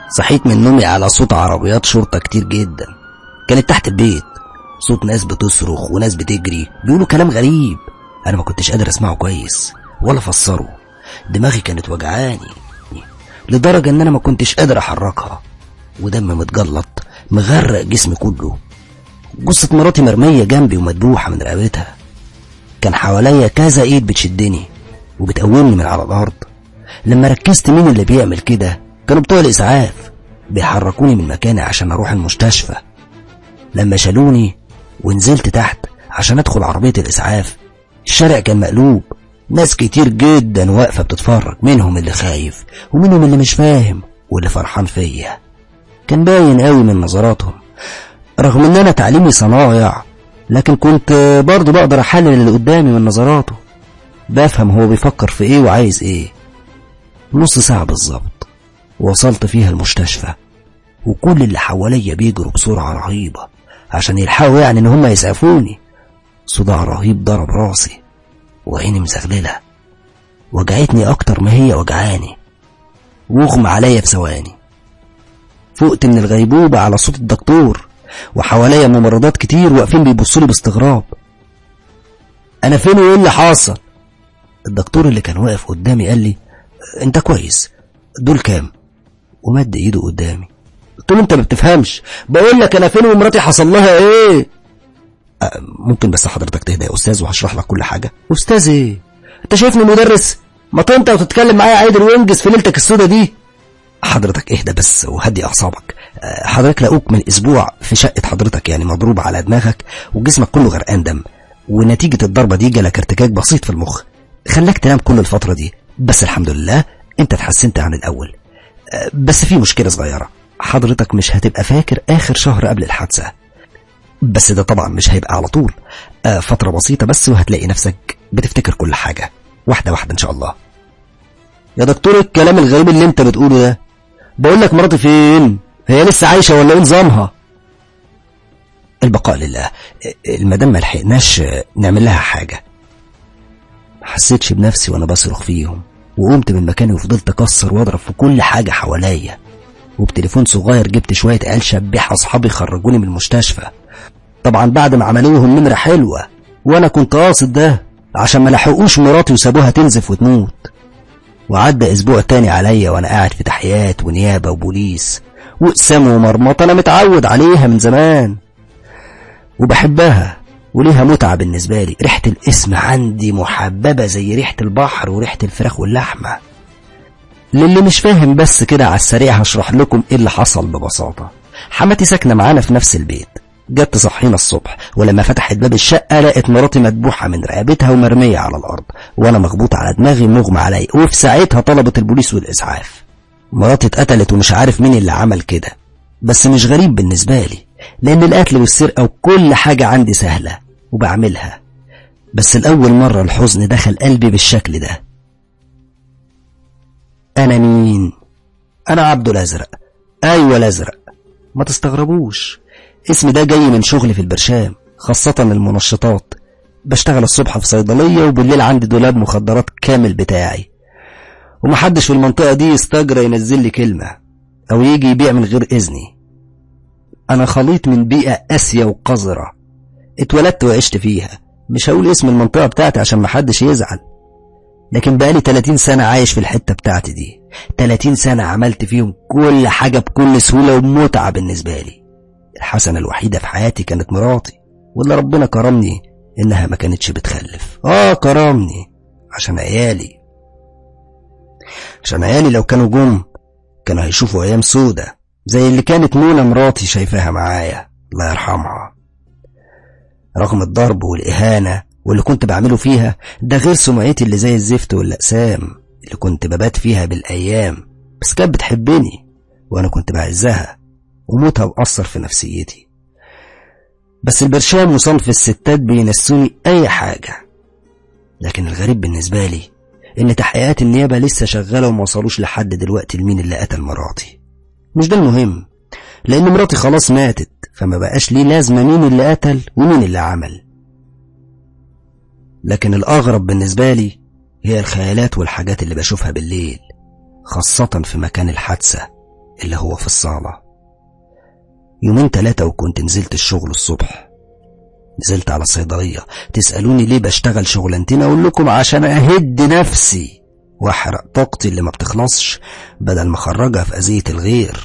صحيت من نومي على صوت عربيات شرطة كتير جدا كانت تحت البيت صوت ناس بتصرخ وناس بتجري بيقولوا كلام غريب انا ما كنتش قادر اسمعه كويس ولا افسره دماغي كانت وجعاني لدرجة ان انا ما كنتش قادر احركها ودم متجلط مغرق جسمي كله جثة مراتي مرمية جنبي ومدبوحة من رقبتها كان حواليا كذا ايد بتشدني وبتقومني من على الارض لما ركزت مين اللي بيعمل كده كانوا بتوع الاسعاف بيحركوني من مكاني عشان اروح المستشفى لما شالوني ونزلت تحت عشان ادخل عربية الاسعاف الشارع كان مقلوب ناس كتير جدا واقفة بتتفرج منهم اللي خايف ومنهم اللي مش فاهم واللي فرحان فيا كان باين قوي من نظراتهم رغم ان انا تعليمي صنايع لكن كنت برضه بقدر احلل اللي قدامي من نظراته بفهم هو بيفكر في ايه وعايز ايه نص ساعة بالظبط وصلت فيها المستشفى وكل اللي حواليا بيجروا بسرعة رهيبة عشان يلحقوا يعني ان هم يسعفوني صداع رهيب ضرب راسي وعيني مزغللة وجعتني اكتر ما هي وجعاني واغمى عليا في ثواني فقت من الغيبوبة على صوت الدكتور وحواليا ممرضات كتير واقفين بيبصوا لي باستغراب انا فين وايه اللي حاصل الدكتور اللي كان واقف قدامي قال لي انت كويس دول كام ومد ايده قدامي قلت له انت ما بتفهمش بقول لك انا فين ومراتي حصل لها ايه أه ممكن بس حضرتك تهدى يا استاذ وهشرح لك كل حاجه استاذ ايه انت شايفني مدرس ما تنطق وتتكلم معايا عادل وانجز في ليلتك السودا دي حضرتك اهدى بس وهدي اعصابك أه حضرتك لقوك من اسبوع في شقه حضرتك يعني مضروب على دماغك وجسمك كله غرقان دم ونتيجه الضربه دي جالك ارتكاك بسيط في المخ خلاك تنام كل الفتره دي بس الحمد لله انت اتحسنت عن الاول أه بس في مشكله صغيره حضرتك مش هتبقى فاكر اخر شهر قبل الحادثه بس ده طبعا مش هيبقى على طول آه فترة بسيطة بس وهتلاقي نفسك بتفتكر كل حاجة واحدة واحدة إن شاء الله يا دكتور الكلام الغريب اللي انت بتقوله ده بقول لك مراتي فين هي لسه عايشة ولا ايه نظامها البقاء لله المدام ما لحقناش نعمل لها حاجة ما حسيتش بنفسي وانا بصرخ فيهم وقمت من مكاني وفضلت اكسر واضرب في كل حاجة حواليا وبتليفون صغير جبت شوية عيال شبيحة أصحابي خرجوني من المستشفى طبعا بعد ما عملوهم نمرة حلوة وأنا كنت قاصد ده عشان ما لحقوش مراتي وسابوها تنزف وتموت وعدى أسبوع تاني عليا وأنا قاعد في تحيات ونيابة وبوليس وأقسام ومرمطة أنا متعود عليها من زمان وبحبها وليها متعة بالنسبة لي ريحة الاسم عندي محببة زي ريحة البحر وريحة الفراخ واللحمة للي مش فاهم بس كده على السريع هشرح لكم ايه اللي حصل ببساطة حماتي ساكنة معانا في نفس البيت جت تصحينا الصبح ولما فتحت باب الشقة لقت مراتي مدبوحة من رقبتها ومرمية على الأرض وأنا مخبوط على دماغي مغمى علي وفي ساعتها طلبت البوليس والإسعاف مراتي اتقتلت ومش عارف مين اللي عمل كده بس مش غريب بالنسبة لي لأن القتل والسرقة وكل حاجة عندي سهلة وبعملها بس الأول مرة الحزن دخل قلبي بالشكل ده أنا مين؟ أنا عبده الأزرق أيوة الأزرق ما تستغربوش اسمي ده جاي من شغلي في البرشام خاصة المنشطات بشتغل الصبح في صيدلية وبالليل عندي دولاب مخدرات كامل بتاعي ومحدش في المنطقة دي يستجرى ينزل لي كلمة أو يجي يبيع من غير إذني أنا خليط من بيئة قاسية وقذرة اتولدت وعشت فيها مش هقول اسم المنطقة بتاعتي عشان محدش يزعل لكن بقالي 30 سنة عايش في الحتة بتاعتي دي 30 سنة عملت فيهم كل حاجة بكل سهولة ومتعة بالنسبة لي الحسنة الوحيدة في حياتي كانت مراتي واللي ربنا كرمني إنها ما كانتش بتخلف آه كرمني عشان عيالي عشان عيالي لو كانوا جم كانوا هيشوفوا أيام سودة زي اللي كانت منى مراتي شايفاها معايا الله يرحمها رغم الضرب والإهانة واللي كنت بعمله فيها ده غير سمعتي اللي زي الزفت والأقسام اللي كنت ببات فيها بالأيام بس كانت بتحبني وأنا كنت بعزها وموتها وأثر في نفسيتي بس البرشام وصنف الستات بينسوني أي حاجة لكن الغريب بالنسبة لي إن تحقيقات النيابة لسه شغالة وما وصلوش لحد دلوقتي لمين اللي قتل مراتي مش ده المهم لأن مراتي خلاص ماتت فما بقاش ليه لازمة مين اللي قتل ومين اللي عمل لكن الأغرب بالنسبة لي هي الخيالات والحاجات اللي بشوفها بالليل خاصة في مكان الحادثة اللي هو في الصالة يومين تلاتة وكنت نزلت الشغل الصبح نزلت على الصيدلية تسألوني ليه بشتغل شغلانتين أقول لكم عشان أهد نفسي وأحرق طاقتي اللي ما بتخلصش بدل ما أخرجها في أذية الغير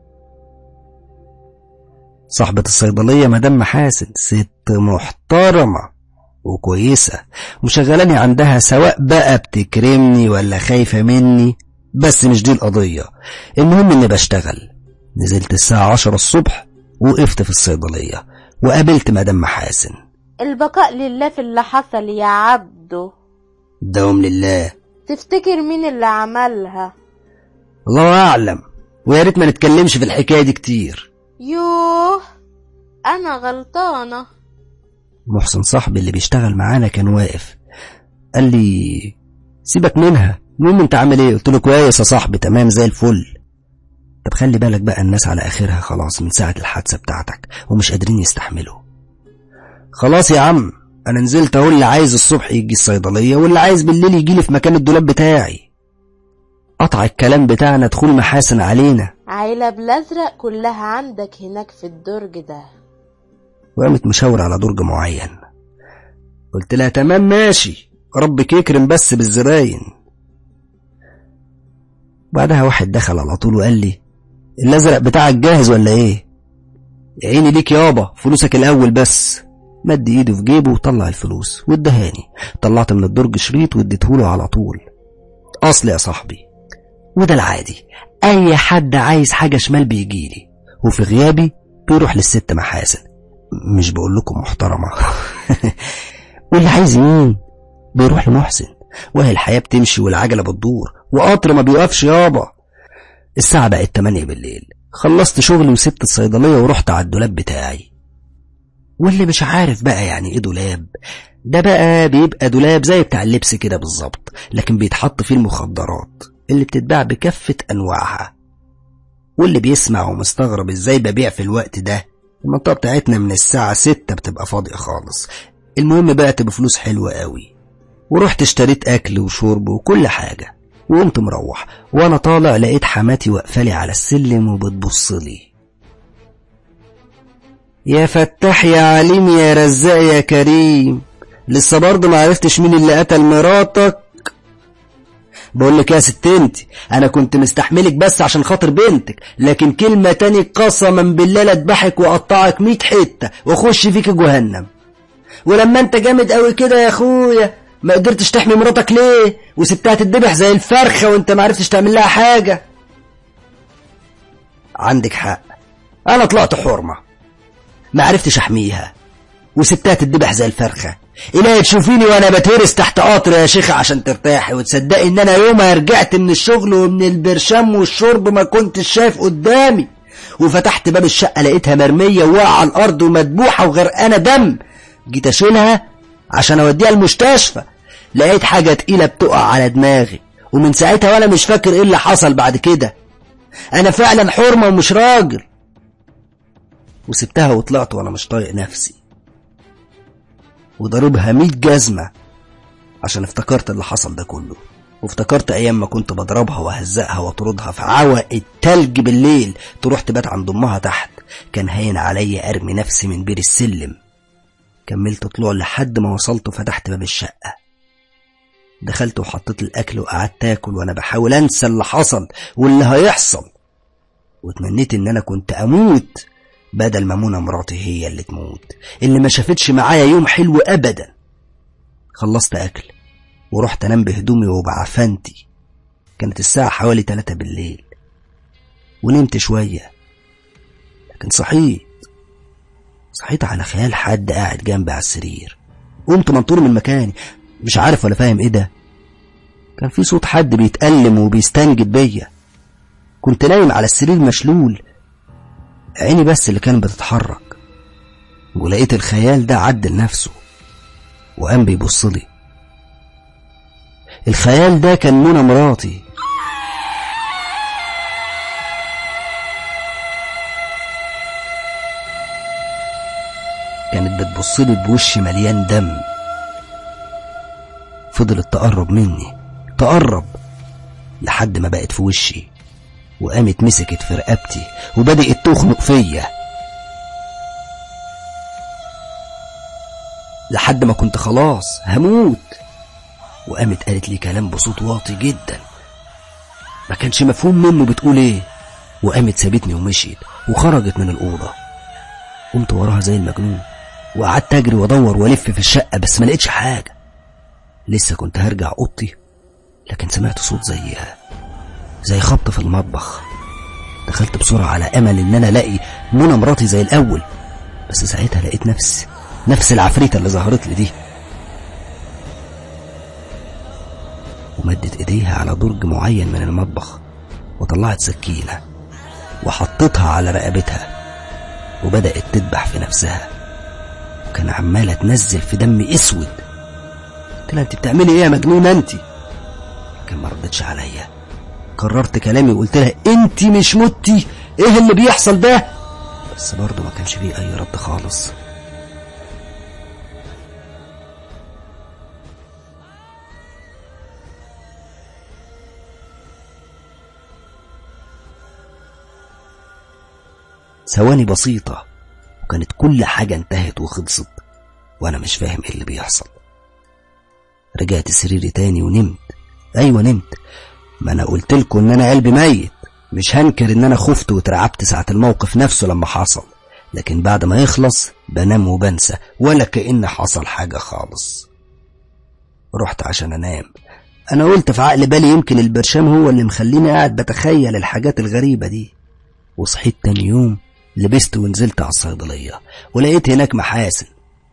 صاحبة الصيدلية مدام محاسن ست محترمة وكويسة وشغلاني عندها سواء بقى بتكرمني ولا خايفة مني بس مش دي القضية المهم اني بشتغل نزلت الساعة عشرة الصبح وقفت في الصيدلية وقابلت مدام محاسن البقاء لله في اللي حصل يا عبده دوم لله تفتكر مين اللي عملها الله أعلم ويا ريت ما نتكلمش في الحكاية دي كتير يوه انا غلطانة محسن صاحبي اللي بيشتغل معانا كان واقف قال لي سيبك منها المهم انت عامل ايه قلت له كويس يا صاحبي تمام زي الفل طب خلي بالك بقى الناس على اخرها خلاص من ساعة الحادثة بتاعتك ومش قادرين يستحملوا خلاص يا عم انا نزلت اهو اللي عايز الصبح يجي الصيدلية واللي عايز بالليل يجي لي في مكان الدولاب بتاعي قطع الكلام بتاعنا دخول محاسن علينا عيلة بالازرق كلها عندك هناك في الدرج ده وقامت مشاور على درج معين قلت لها تمام ماشي ربك يكرم بس بالزباين بعدها واحد دخل على طول وقال لي الازرق بتاعك جاهز ولا ايه يا عيني ليك يابا فلوسك الاول بس مد ايده في جيبه وطلع الفلوس وادهاني طلعت من الدرج شريط واديتهوله على طول اصل يا صاحبي وده العادي اي حد عايز حاجه شمال بيجيلي وفي غيابي بيروح للست محاسن مش بقول لكم محترمه واللي عايز يمين بيروح لمحسن وهي الحياه بتمشي والعجله بتدور وقطر ما بيوقفش يابا الساعه بقت 8 بالليل خلصت شغلي وسبت الصيدليه ورحت على الدولاب بتاعي واللي مش عارف بقى يعني ايه دولاب ده بقى بيبقى دولاب زي بتاع اللبس كده بالظبط لكن بيتحط فيه المخدرات اللي بتتباع بكافة أنواعها واللي بيسمع ومستغرب ازاي ببيع في الوقت ده المنطقة بتاعتنا من الساعة ستة بتبقى فاضية خالص المهم بعت بفلوس حلوة قوي ورحت اشتريت أكل وشرب وكل حاجة وقمت مروح وأنا طالع لقيت حماتي واقفالي على السلم وبتبصلي يا فتاح يا عليم يا رزاق يا كريم لسه برضه معرفتش مين اللي قتل مراتك بقول لك يا ست انت انا كنت مستحملك بس عشان خاطر بنتك لكن كلمة تاني قسما بالله لا اذبحك واقطعك 100 حتة واخش فيك جهنم ولما انت جامد قوي كده يا اخويا ما قدرتش تحمي مراتك ليه وسبتها تتذبح زي الفرخة وانت ما عرفتش تعمل لها حاجة عندك حق انا طلعت حرمة ما عرفتش احميها وسبتها تتذبح زي الفرخة إلهي تشوفيني وأنا بتهرس تحت قطر يا شيخة عشان ترتاحي وتصدقي إن أنا يومها رجعت من الشغل ومن البرشام والشرب ما كنتش شايف قدامي وفتحت باب الشقة لقيتها مرمية وواقعة على الأرض ومدبوحة وغرقانة دم جيت أشيلها عشان أوديها المستشفى لقيت حاجة تقيلة بتقع على دماغي ومن ساعتها وأنا مش فاكر إيه اللي حصل بعد كده أنا فعلا حرمة ومش راجل وسبتها وطلعت وأنا مش طايق نفسي وضربها مية جزمة عشان افتكرت اللي حصل ده كله وافتكرت ايام ما كنت بضربها واهزقها واطردها في عوق التلج بالليل تروح تبات عند امها تحت كان هين عليا ارمي نفسي من بير السلم كملت طلوع لحد ما وصلت وفتحت باب الشقة دخلت وحطيت الاكل وقعدت اكل وانا بحاول انسى اللي حصل واللي هيحصل وتمنيت ان انا كنت اموت بدل ما منى مراتي هي اللي تموت اللي ما شافتش معايا يوم حلو ابدا خلصت اكل ورحت انام بهدومي وبعفنتي كانت الساعة حوالي تلاتة بالليل ونمت شوية لكن صحيت صحيت على خيال حد قاعد جنبي على السرير قمت منطور من مكاني مش عارف ولا فاهم ايه ده كان في صوت حد بيتألم وبيستنجد بيا كنت نايم على السرير مشلول عيني بس اللي كانت بتتحرك ولقيت الخيال ده عدل نفسه وقام بيبص لي الخيال ده كان منى مراتي كانت بتبص لي بوش مليان دم فضلت تقرب مني تقرب لحد ما بقت في وشي وقامت مسكت في رقبتي وبدأت تخنق فيا لحد ما كنت خلاص هموت وقامت قالت لي كلام بصوت واطي جدا ما كانش مفهوم منه بتقول ايه وقامت سابتني ومشيت وخرجت من الأوضة قمت وراها زي المجنون وقعدت أجري وأدور وألف في الشقة بس ما لقيتش حاجة لسه كنت هرجع أوضتي لكن سمعت صوت زي زي خبط في المطبخ دخلت بسرعة على أمل إن أنا ألاقي منى مراتي زي الأول بس ساعتها لقيت نفس نفس العفريتة اللي ظهرت لي دي ومدت إيديها على درج معين من المطبخ وطلعت سكينة وحطتها على رقبتها وبدأت تدبح في نفسها وكان عمالة تنزل في دم اسود قلت لها انت بتعملي ايه يا مجنونة انت لكن ما ردتش عليا كررت كلامي وقلت لها انت مش متي ايه اللي بيحصل ده بس برضه ما كانش فيه اي رد خالص ثواني بسيطة وكانت كل حاجة انتهت وخلصت وأنا مش فاهم إيه اللي بيحصل رجعت سريري تاني ونمت أيوة نمت ما أنا قلت لكم إن أنا قلبي ميت مش هنكر إن أنا خفت واترعبت ساعة الموقف نفسه لما حصل لكن بعد ما يخلص بنام وبنسى ولا كأن حصل حاجة خالص رحت عشان أنام أنا قلت في عقل بالي يمكن البرشام هو اللي مخليني قاعد بتخيل الحاجات الغريبة دي وصحيت تاني يوم لبست ونزلت على الصيدلية ولقيت هناك محاسن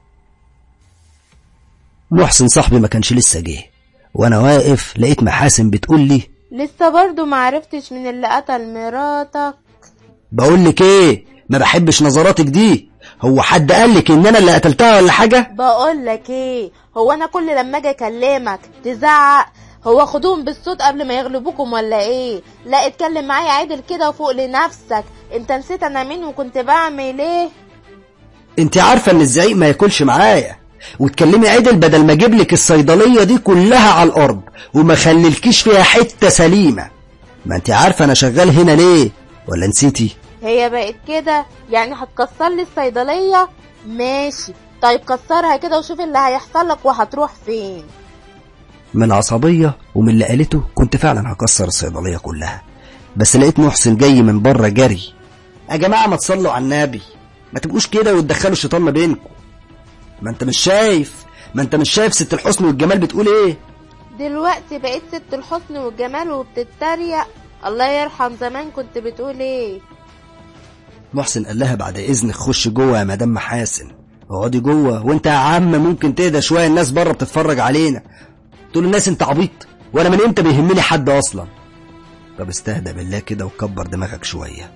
محسن صاحبي ما كانش لسه جه وانا واقف لقيت محاسن بتقول لي لسه برضو معرفتش من اللي قتل مراتك بقول لك ايه ما بحبش نظراتك دي هو حد قال لك ان انا اللي قتلتها ولا حاجه بقول لك ايه هو انا كل لما اجي اكلمك تزعق هو خدوهم بالصوت قبل ما يغلبوكم ولا ايه لا اتكلم معايا عدل كده وفوق لنفسك انت نسيت انا مين وكنت بعمل ايه انت عارفه ان الزعيق ما ياكلش معايا وتكلمي عدل بدل ما اجيب لك الصيدليه دي كلها على الارض وما خليلكيش فيها حته سليمه ما انت عارفه انا شغال هنا ليه ولا نسيتي هي بقت كده يعني هتكسر لي الصيدليه ماشي طيب كسرها كده وشوف اللي هيحصل لك وهتروح فين من العصبية ومن اللي قالته كنت فعلا هكسر الصيدلية كلها بس لقيت محسن جاي من بره جري يا جماعة ما تصلوا على النبي ما تبقوش كده وتدخلوا الشيطان ما بينكم ما انت مش شايف ما انت مش شايف ست الحسن والجمال بتقول ايه دلوقتي بقيت ست الحسن والجمال وبتتريق الله يرحم زمان كنت بتقول ايه محسن قال لها بعد اذنك خش جوه يا مدام محاسن اقعدي جوه وانت يا عم ممكن تهدى شويه الناس بره بتتفرج علينا تقول الناس انت عبيط وانا من امتى بيهمني حد اصلا طب استهدى بالله كده وكبر دماغك شويه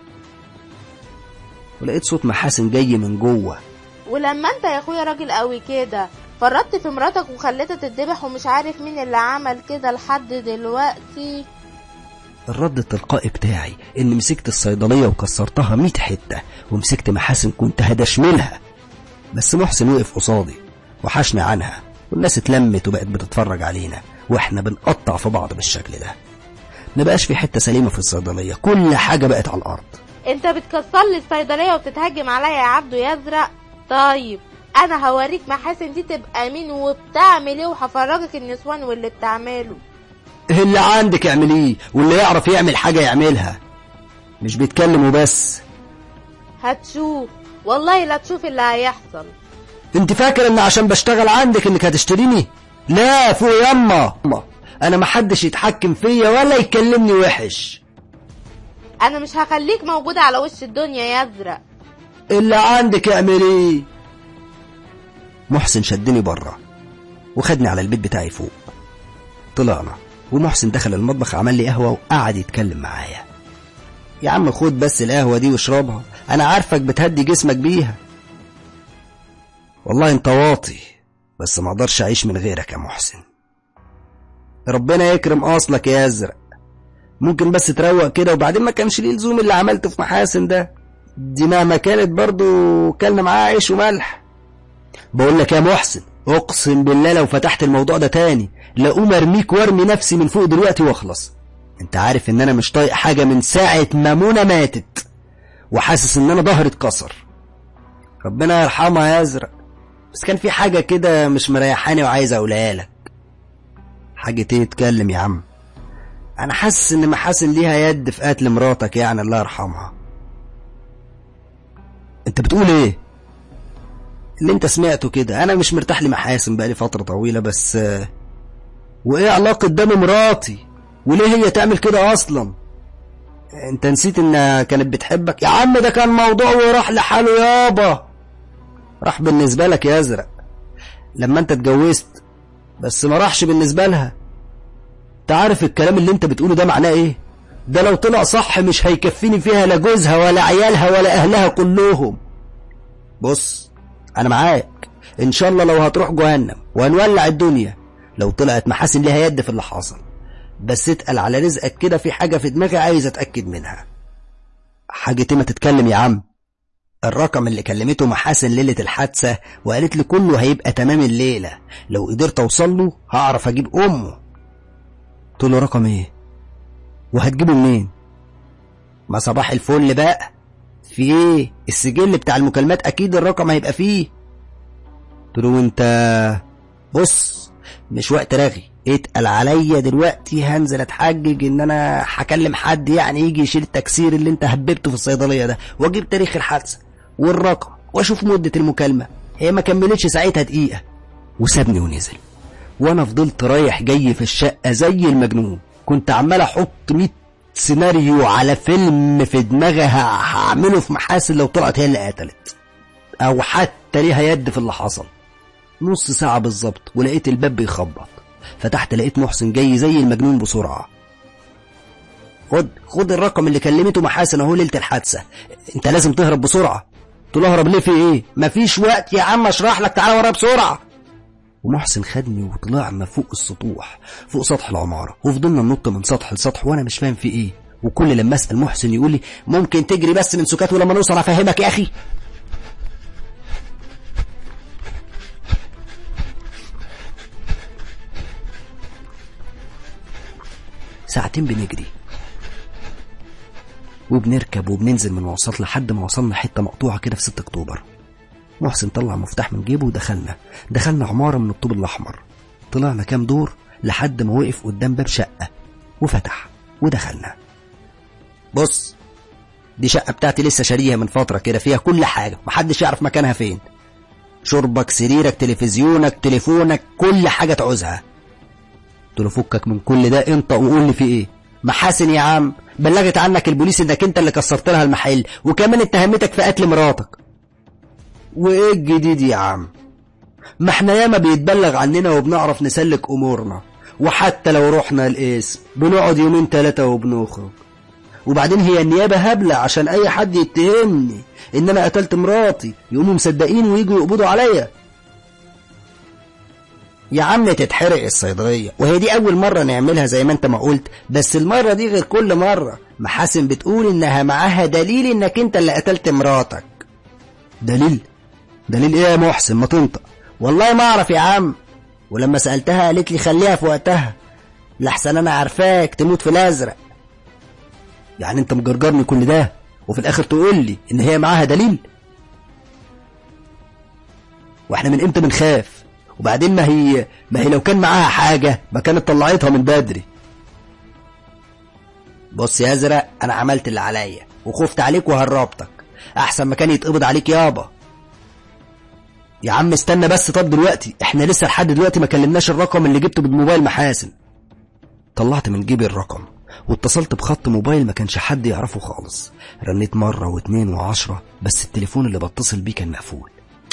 ولقيت صوت محاسن جاي من جوه ولما انت يا اخويا راجل قوي كده فرطت في مراتك وخليتها تتذبح ومش عارف مين اللي عمل كده لحد دلوقتي الرد التلقائي بتاعي ان مسكت الصيدليه وكسرتها 100 حته ومسكت محاسن كنت هدشملها بس محسن وقف قصادي وحشني عنها والناس اتلمت وبقت بتتفرج علينا واحنا بنقطع في بعض بالشكل ده ما بقاش في حته سليمه في الصيدليه كل حاجه بقت على الارض انت بتكسر لي الصيدليه وبتتهجم عليا يا عبدو يزرق طيب انا هوريك محاسن دي تبقى مين وبتعمل ايه وهفرجك النسوان واللي بتعمله اللي عندك اعمليه واللي يعرف يعمل حاجه يعملها مش بيتكلم وبس هتشوف والله لا تشوف اللي هيحصل انت فاكر ان عشان بشتغل عندك انك هتشتريني لا فوق يما انا محدش يتحكم فيا ولا يكلمني وحش انا مش هخليك موجودة على وش الدنيا يا ازرق اللي عندك اعمليه محسن شدني بره وخدني على البيت بتاعي فوق طلعنا ومحسن دخل المطبخ عمل لي قهوه وقعد يتكلم معايا يا عم خد بس القهوه دي واشربها انا عارفك بتهدي جسمك بيها والله انت واطي بس ما اقدرش اعيش من غيرك يا محسن ربنا يكرم اصلك يا ازرق ممكن بس تروق كده وبعدين ما كانش ليه لزوم اللي عملته في محاسن ده دي مهما كانت برضو كلنا معاه عيش وملح بقول لك يا محسن اقسم بالله لو فتحت الموضوع ده تاني لاقوم ارميك وارمي نفسي من فوق دلوقتي واخلص انت عارف ان انا مش طايق حاجة من ساعة ما منى ماتت وحاسس ان انا ظهري اتكسر ربنا يرحمها يا ازرق بس كان في حاجة كده مش مريحاني وعايز اقولها لك حاجة ايه اتكلم يا عم انا حاسس ان محاسن ليها يد في قتل مراتك يعني الله يرحمها انت بتقول ايه اللي انت سمعته كده انا مش مرتاح لمحاسن بقالي فترة طويلة بس آه، وايه علاقة ده بمراتي وليه هي تعمل كده اصلا انت نسيت انها كانت بتحبك يا عم ده كان موضوع وراح لحاله يابا راح بالنسبة لك يا ازرق لما انت اتجوزت بس ما راحش بالنسبة لها انت عارف الكلام اللي انت بتقوله ده معناه ايه ده لو طلع صح مش هيكفيني فيها لا جوزها ولا عيالها ولا اهلها كلهم بص انا معاك ان شاء الله لو هتروح جهنم وهنولع الدنيا لو طلعت محاسن ليها يد في اللي حصل بس اتقل على رزقك كده في حاجة في دماغي عايز اتأكد منها حاجة إيه ما تتكلم يا عم الرقم اللي كلمته محاسن ليلة الحادثة وقالت لي كله هيبقى تمام الليلة لو قدرت اوصل له هعرف اجيب امه قلت له رقم ايه وهتجيبه منين ما صباح الفل بقى في ايه السجل بتاع المكالمات اكيد الرقم هيبقى فيه قلت له وانت بص مش وقت رغي اتقل عليا دلوقتي هنزل اتحجج ان انا هكلم حد يعني يجي يشيل التكسير اللي انت هببته في الصيدليه ده واجيب تاريخ الحادثه والرقم واشوف مده المكالمه هي ما كملتش ساعتها دقيقه وسابني ونزل وانا فضلت رايح جاي في الشقه زي المجنون كنت عمال احط 100 سيناريو على فيلم في دماغي ه- هعمله في محاسن لو طلعت هي اللي قتلت او حتى ليها يد في اللي حصل نص ساعة بالظبط ولقيت الباب بيخبط فتحت لقيت محسن جاي زي المجنون بسرعة خد خد الرقم اللي كلمته محاسن اهو ليلة الحادثة انت لازم تهرب بسرعة قلت له اهرب ليه في ايه مفيش وقت يا عم اشرح لك تعالى ورا بسرعة ومحسن خدني وطلعنا فوق السطوح فوق سطح العمارة وفضلنا ننط من سطح لسطح وانا مش فاهم في ايه وكل لما اسال محسن يقول لي ممكن تجري بس من سكات ولما نوصل افهمك يا اخي ساعتين بنجري وبنركب وبننزل من مواصلات لحد ما وصلنا حته مقطوعه كده في 6 اكتوبر محسن طلع مفتاح من جيبه ودخلنا دخلنا عماره من الطوب الاحمر طلعنا كام دور لحد ما وقف قدام باب شقه وفتح ودخلنا بص دي شقه بتاعتي لسه شاريها من فتره كده فيها كل حاجه محدش يعرف مكانها فين شربك سريرك تلفزيونك تليفونك كل حاجه تعوزها قلت له فكك من كل ده انت وقول لي في ايه محاسن يا عم بلغت عنك البوليس انك انت اللي كسرت لها المحل وكمان اتهمتك في قتل مراتك وايه الجديد يا عم ما احنا ياما بيتبلغ عننا وبنعرف نسلك امورنا وحتى لو رحنا القسم بنقعد يومين ثلاثة وبنخرج وبعدين هي النيابة هبلة عشان أي حد يتهمني إن أنا قتلت مراتي يقوموا مصدقين ويجوا يقبضوا عليا يا عم تتحرق الصيدلية وهي دي أول مرة نعملها زي ما أنت ما قلت بس المرة دي غير كل مرة محاسن بتقول إنها معاها دليل إنك أنت اللي قتلت مراتك دليل دليل إيه يا محسن ما تنطق والله ما أعرف يا عم ولما سألتها قالت لي خليها في وقتها لحسن أنا عارفاك تموت في الأزرق يعني أنت مجرجرني كل ده وفي الآخر تقول لي إن هي معاها دليل واحنا من امتى بنخاف وبعدين ما هي ما هي لو كان معاها حاجة ما كانت طلعتها من بدري بص يا ازرق انا عملت اللي عليا وخفت عليك وهربتك احسن ما كان يتقبض عليك يابا يا عم استنى بس طب دلوقتي احنا لسه لحد دلوقتي ما كلمناش الرقم اللي جبته بالموبايل محاسن طلعت من جيبي الرقم واتصلت بخط موبايل ما كانش حد يعرفه خالص رنيت مرة واتنين وعشرة بس التليفون اللي بتصل بيه كان مقفول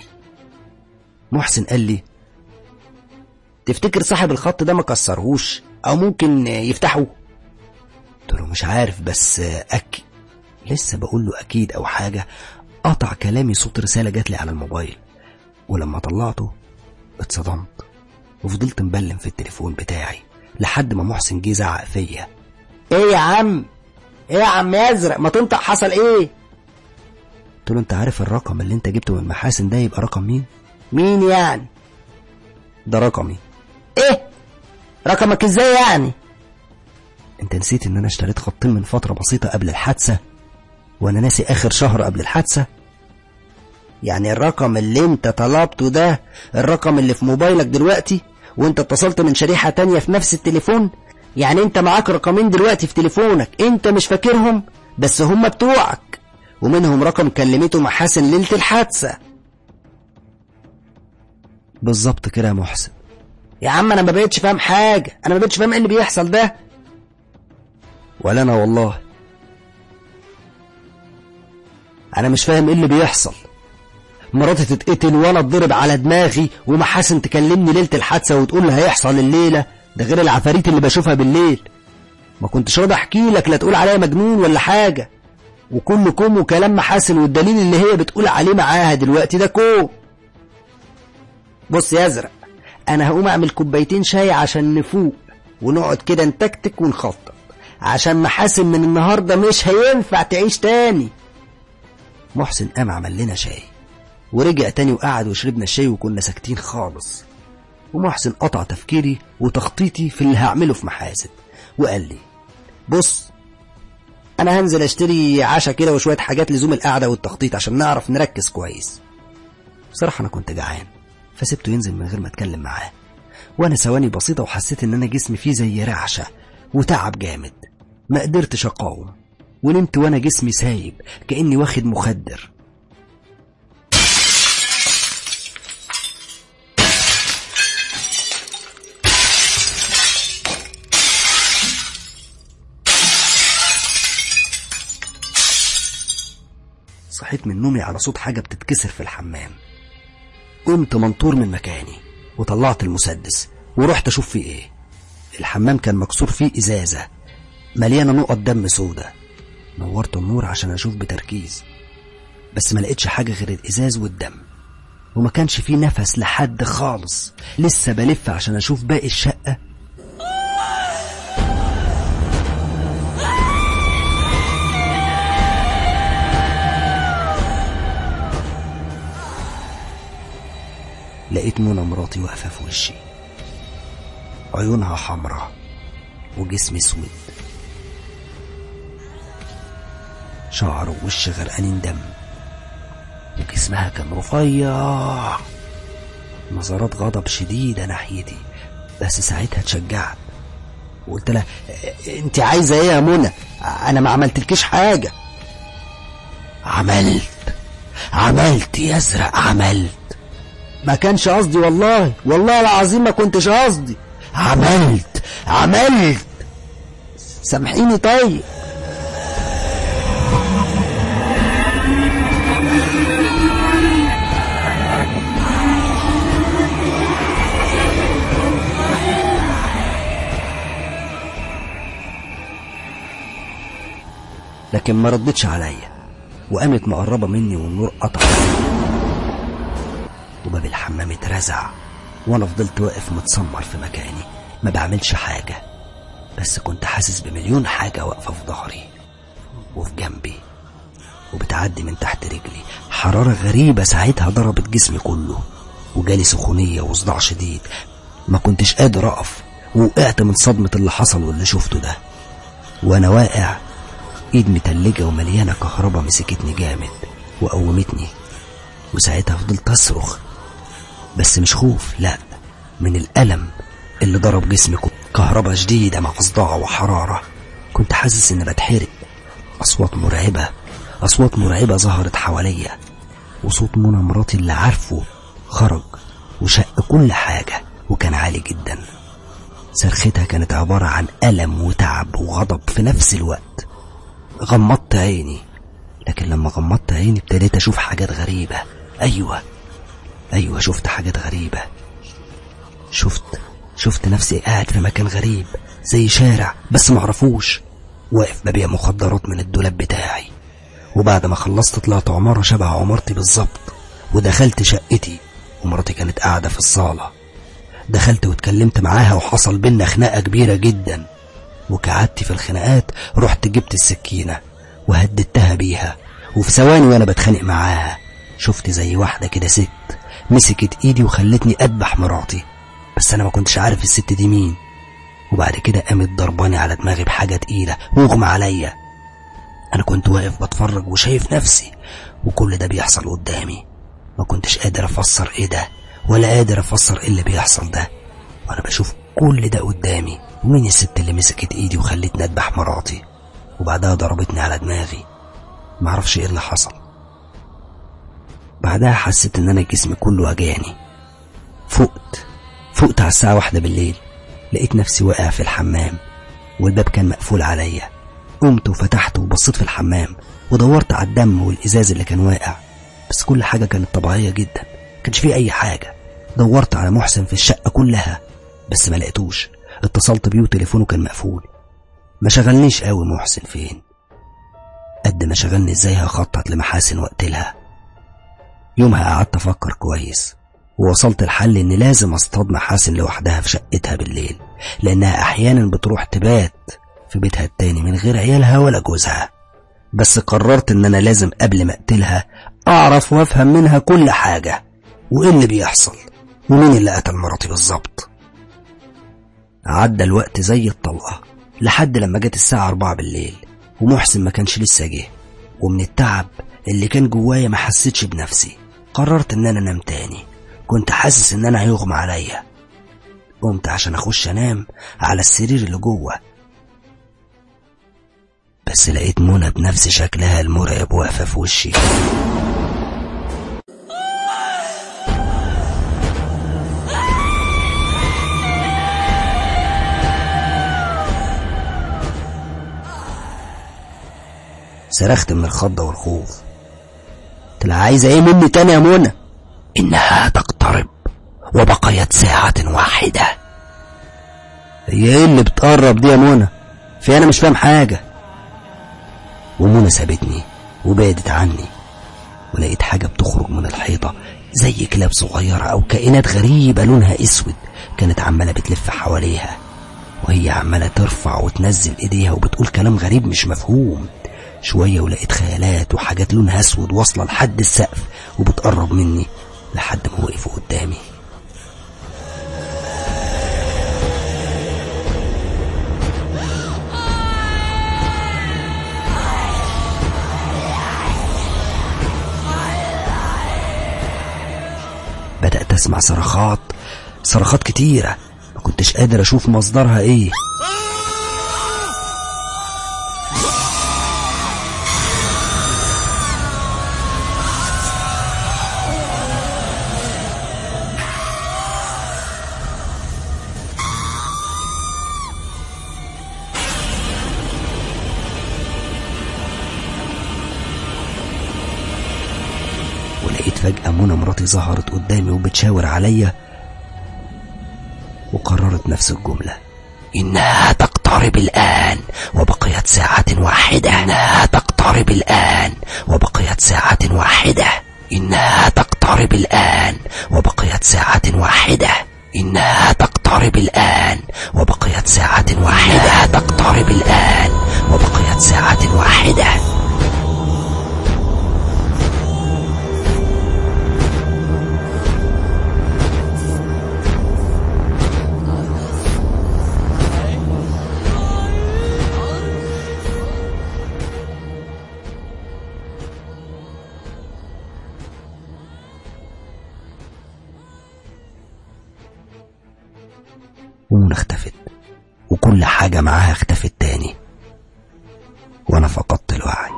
محسن قال لي تفتكر صاحب الخط ده ما كسرهوش او ممكن يفتحه قلت له مش عارف بس اكيد لسه بقول له اكيد او حاجه قطع كلامي صوت رساله جات لي على الموبايل ولما طلعته اتصدمت وفضلت مبلم في التليفون بتاعي لحد ما محسن جه زعق فيا ايه يا عم ايه يا عم ازرق ما تنطق حصل ايه قلت له انت عارف الرقم اللي انت جبته من محاسن ده يبقى رقم مين مين يعني ده رقمي ايه رقمك ازاي يعني انت نسيت ان انا اشتريت خطين من فترة بسيطة قبل الحادثة وانا ناسي اخر شهر قبل الحادثة يعني الرقم اللي انت طلبته ده الرقم اللي في موبايلك دلوقتي وانت اتصلت من شريحة تانية في نفس التليفون يعني انت معاك رقمين دلوقتي في تليفونك انت مش فاكرهم بس هم بتوعك ومنهم رقم كلمته محاسن ليلة الحادثة بالظبط كده يا محسن يا عم انا ما بقتش فاهم حاجة انا ما بقتش فاهم ايه اللي بيحصل ده ولا انا والله انا مش فاهم ايه اللي بيحصل مراتي تتقتل وانا اتضرب على دماغي ومحاسن تكلمني ليله الحادثه وتقول لي هيحصل الليله ده غير العفاريت اللي بشوفها بالليل ما كنتش راضي احكي لك لا تقول عليا مجنون ولا حاجه وكل كوم وكلام محاسن والدليل اللي هي بتقول عليه معاها دلوقتي ده كوم بص يا ازرق انا هقوم اعمل كوبايتين شاي عشان نفوق ونقعد كده نتكتك ونخطط عشان محاسن من النهارده مش هينفع تعيش تاني محسن قام عمل لنا شاي ورجع تاني وقعد وشربنا الشاي وكنا ساكتين خالص ومحسن قطع تفكيري وتخطيطي في اللي هعمله في محاسن وقال لي بص انا هنزل اشتري عشا كده وشويه حاجات لزوم القعده والتخطيط عشان نعرف نركز كويس بصراحه انا كنت جعان فسبته ينزل من غير ما اتكلم معاه وانا ثواني بسيطه وحسيت ان انا جسمي فيه زي رعشه وتعب جامد ما قدرتش اقاوم ونمت وانا جسمي سايب كاني واخد مخدر صحيت من نومي على صوت حاجة بتتكسر في الحمام قمت منطور من مكاني وطلعت المسدس ورحت اشوف فيه ايه الحمام كان مكسور فيه ازازة مليانة نقط دم سودة نورت النور عشان اشوف بتركيز بس ما لقيتش حاجة غير الازاز والدم وما كانش فيه نفس لحد خالص لسه بلف عشان اشوف باقي الشقة لقيت منى مراتي واقفة في وشي عيونها حمراء وجسم اسود شعر ووش غرقانين دم وجسمها كان رفيع نظرات غضب شديدة ناحيتي بس ساعتها اتشجعت وقلت لها انت عايزة ايه يا منى انا ما عملتلكيش حاجة عملت عملت يا ازرق عملت ما كانش قصدي والله والله العظيم ما كنتش قصدي عملت عملت سامحيني طيب لكن ما ردتش عليا وقامت مقربة مني والنور قطع وباب الحمام اترزع وانا فضلت واقف متسمر في مكاني ما بعملش حاجة بس كنت حاسس بمليون حاجة واقفة في ظهري وفي جنبي وبتعدي من تحت رجلي حرارة غريبة ساعتها ضربت جسمي كله وجالي سخونية وصداع شديد ما كنتش قادر أقف ووقعت من صدمة اللي حصل واللي شفته ده وأنا واقع إيد متلجة ومليانة كهربا مسكتني جامد وقومتني وساعتها فضلت أصرخ بس مش خوف لا من الألم اللي ضرب جسمي كهربا شديدة مع صداع وحرارة كنت حاسس إني بتحرق أصوات مرعبة أصوات مرعبة ظهرت حواليا وصوت منى مراتي اللي عارفه خرج وشق كل حاجة وكان عالي جدا صرختها كانت عبارة عن ألم وتعب وغضب في نفس الوقت غمضت عيني لكن لما غمضت عيني ابتديت أشوف حاجات غريبة أيوة أيوة شفت حاجات غريبة شفت شفت نفسي قاعد في مكان غريب زي شارع بس معرفوش واقف ببيع مخدرات من الدولاب بتاعي وبعد ما خلصت طلعت عمارة شبه عمارتي بالظبط ودخلت شقتي ومراتي كانت قاعدة في الصالة دخلت واتكلمت معاها وحصل بينا خناقة كبيرة جدا وكعدت في الخناقات رحت جبت السكينة وهددتها بيها وفي ثواني وانا بتخانق معاها شفت زي واحدة كده ست مسكت ايدي وخلتني اذبح مراتي بس انا ما كنتش عارف الست دي مين وبعد كده قامت ضرباني على دماغي بحاجة تقيلة واغمى عليا أنا كنت واقف بتفرج وشايف نفسي وكل ده بيحصل قدامي ما كنتش قادر أفسر إيه ده ولا قادر أفسر إيه اللي بيحصل ده وأنا بشوف كل ده قدامي ومين الست اللي مسكت إيدي وخلتني أذبح مراتي وبعدها ضربتني على دماغي معرفش إيه اللي حصل بعدها حسيت إن أنا جسمي كله وجعني فقت فقت على الساعة واحدة بالليل لقيت نفسي واقع في الحمام والباب كان مقفول عليا قمت وفتحته وبصيت في الحمام ودورت على الدم والإزاز اللي كان واقع بس كل حاجة كانت طبيعية جدا كانش فيه أي حاجة دورت على محسن في الشقة كلها بس ما لقيتوش اتصلت بيه وتليفونه كان مقفول ما شغلنيش قوي محسن فين قد ما شغلني ازاي هخطط لمحاسن واقتلها يومها قعدت افكر كويس ووصلت الحل ان لازم اصطاد محاسن لوحدها في شقتها بالليل لانها احيانا بتروح تبات في بيتها التاني من غير عيالها ولا جوزها بس قررت ان انا لازم قبل ما اقتلها اعرف وافهم منها كل حاجة وايه اللي بيحصل ومين اللي قتل مراتي بالظبط عدى الوقت زي الطلقة لحد لما جت الساعة أربعة بالليل ومحسن ما كانش لسه جه ومن التعب اللي كان جوايا ما حسيتش بنفسي قررت ان انا انام تاني كنت حاسس ان انا هيغمى عليا قمت عشان اخش انام على السرير اللي جوه بس لقيت منى بنفس شكلها المرعب واقفه في وشي صرخت من الخضة والخوف قلت لها عايزة ايه مني تاني يا منى إنها تقترب وبقيت ساعة واحدة هي ايه اللي بتقرب دي يا منى في انا مش فاهم حاجة ومنى سابتني وبعدت عني ولقيت حاجة بتخرج من الحيطة زي كلاب صغيرة أو كائنات غريبة لونها أسود كانت عمالة بتلف حواليها وهي عمالة ترفع وتنزل إيديها وبتقول كلام غريب مش مفهوم شوية ولقيت خيالات وحاجات لونها أسود واصلة لحد السقف وبتقرب مني لحد ما وقفوا قدامي بدأت أسمع صرخات صرخات كتيرة ما كنتش قادر أشوف مصدرها إيه ولقيت فجأة منى مراتي ظهرت قدامي وبتشاور عليا وقررت نفس الجملة إنها تقترب الآن وبقيت ساعة واحدة إنها تقترب الآن وبقيت ساعة واحدة إنها تقترب الآن وبقيت ساعة واحدة إنها تقترب الآن وبقيت ساعة واحدة تقترب الآن وبقيت ساعة واحدة ومنى اختفت وكل حاجة معاها اختفت تاني وأنا فقدت الوعي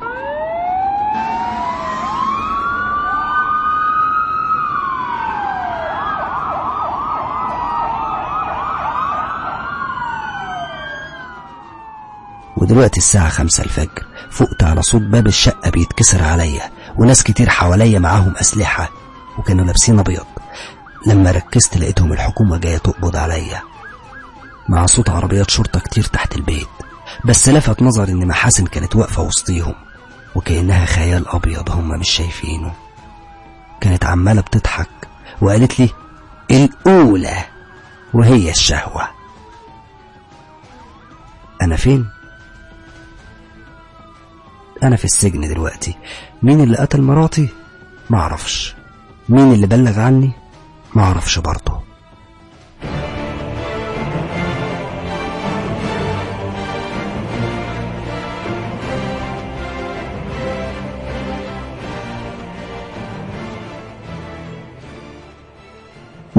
ودلوقتي الساعة خمسة الفجر فقت على صوت باب الشقة بيتكسر عليا وناس كتير حواليا معاهم أسلحة وكانوا لابسين أبيض لما ركزت لقيتهم الحكومة جاية تقبض عليا مع صوت عربيات شرطة كتير تحت البيت بس لفت نظري إن محاسن كانت واقفة وسطيهم وكأنها خيال أبيض هم مش شايفينه كانت عمالة بتضحك وقالت لي الأولى وهي الشهوة أنا فين؟ أنا في السجن دلوقتي مين اللي قتل مراتي؟ معرفش مين اللي بلغ عني؟ معرفش برضه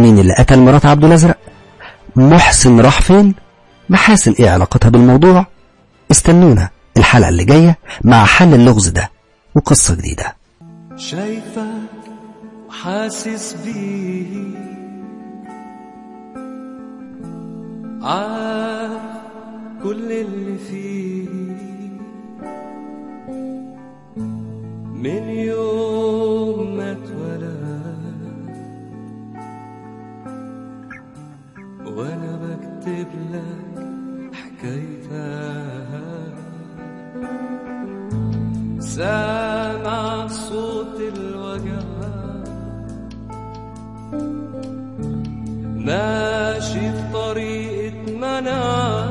مين اللي قتل مرات عبد الازرق محسن راح فين محاسن ايه علاقتها بالموضوع استنونا الحلقة اللي جاية مع حل اللغز ده وقصة جديدة شايفك وحاسس بيه عارف كل اللي فيه من يوم ما اتولد وانا بكتب لك حكايتها سامع صوت الوجع ماشي في طريقة منع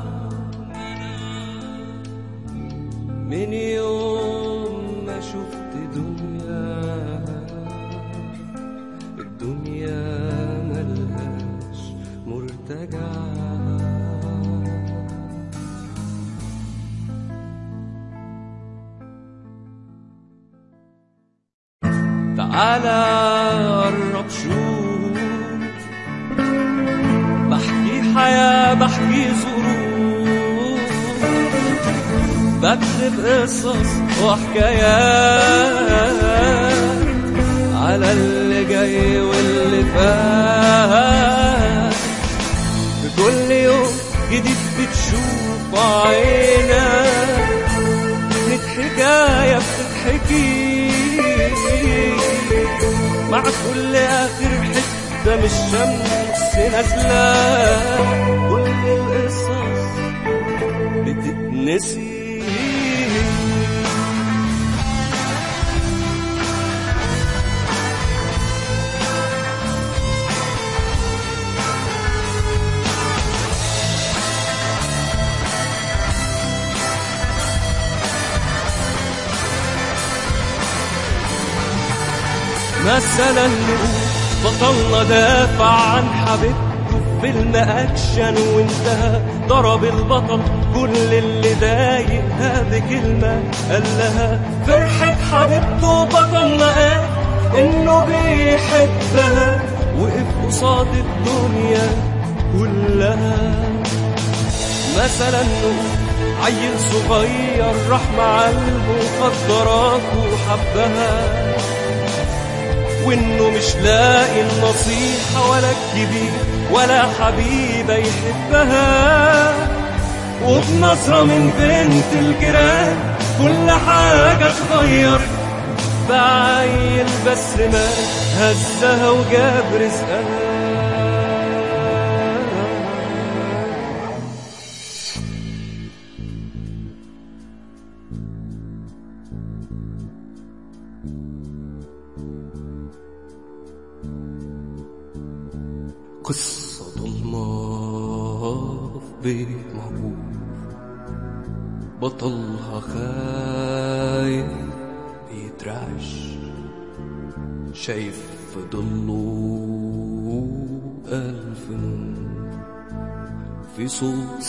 من يوم ما شفت دنيا الدنيا ملهاش مرتجع تعالى قرب شوف بحكي حياة بحكي ظروف بكتب قصص وحكايات على اللي جاي واللي فات بكل يوم جديد بتشوف عينك كانت حكاية بتتحكي مع كل آخر حتة من الشمس نازلة كل القصص بتتنسي مثلا نقول بطلنا دافع عن حبيبته في فيلم اكشن وانتهى ضرب البطل كل اللي ضايقها بكلمة قال لها فرحة حبيبته بطلنا قال انه بيحبها وقف قصاد الدنيا كلها مثلا نقول عيل صغير راح مع المخدرات وحبها وانه مش لاقي النصيحة ولا الكبير ولا حبيبة يحبها وبنظرة من بنت الجيران كل حاجة اتغير بعيل بس ما هزها وجاب رزقها قصة ضلمة في بيت مهجور بطلها خايف بيترعش شايف في ضله ألف نور في صوت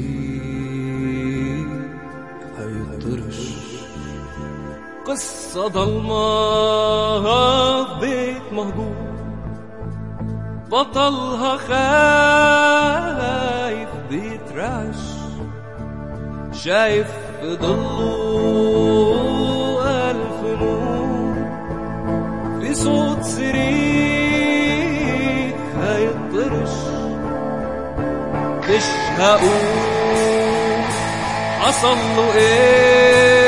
سرير هيطرش قصة ضلمة في بيت مهجور بطلها خايف بيترعش شايف في ضله ألف نور في صوت سرير هيطرش مش هقول حصل له ايه